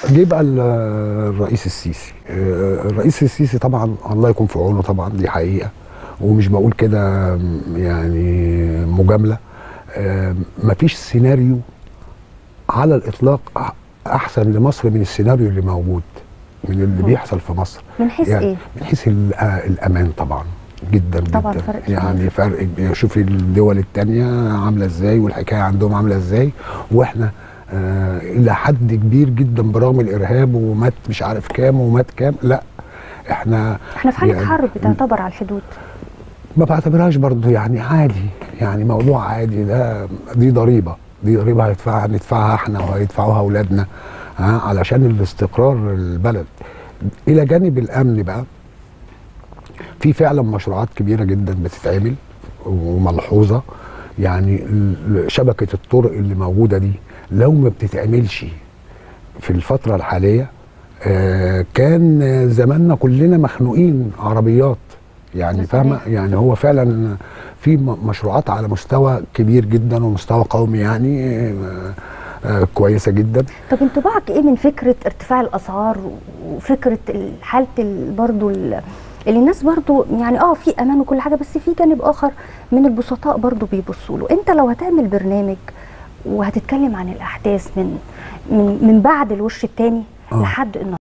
جه بقى ال- الرئيس السيسي آه، الرئيس السيسي طبعا الله يكون في عونه طبعا دي حقيقه ومش بقول كده يعني مجامله آه، مفيش سيناريو على الاطلاق أح- احسن لمصر من السيناريو اللي موجود من اللي بيحصل في مصر من حيث يعني ايه؟ من حيث ال- آه، الامان طبعا جدا طبعاً جدا فرق كبير. يعني فرق كبير. شوفي الدول التانية عامله ازاي والحكايه عندهم عامله ازاي واحنا آه الى حد كبير جدا برغم الارهاب ومات مش عارف كام ومات كام لا احنا احنا في حاله يعني- حرب تعتبر على الحدود ما بعتبرهاش برضه يعني عادي يعني موضوع عادي ده دي ضريبه دي ضريبه هيدفعها هندفعها احنا وهيدفعوها اولادنا ها علشان الاستقرار البلد الى جانب الامن بقى في فعلا مشروعات كبيره جدا بتتعمل وملحوظه يعني ال- شبكه الطرق اللي موجوده دي لو ما بتتعملش في الفتره الحاليه آه، كان زماننا كلنا مخنوقين عربيات يعني ده فاهمه صحيح. يعني هو فعلا في م- مشروعات على مستوى كبير جدا ومستوى قومي يعني آه، آه، كويسه جدا طب انطباعك ايه من فكره ارتفاع الاسعار وفكره ال- حاله ال- برضو ال- اللي الناس برضو يعني اه في امان وكل حاجه بس في جانب اخر من البسطاء برضو بيبصوا له انت لو هتعمل برنامج وهتتكلم عن الاحداث من من من بعد الوش الثاني آه. لحد النهارده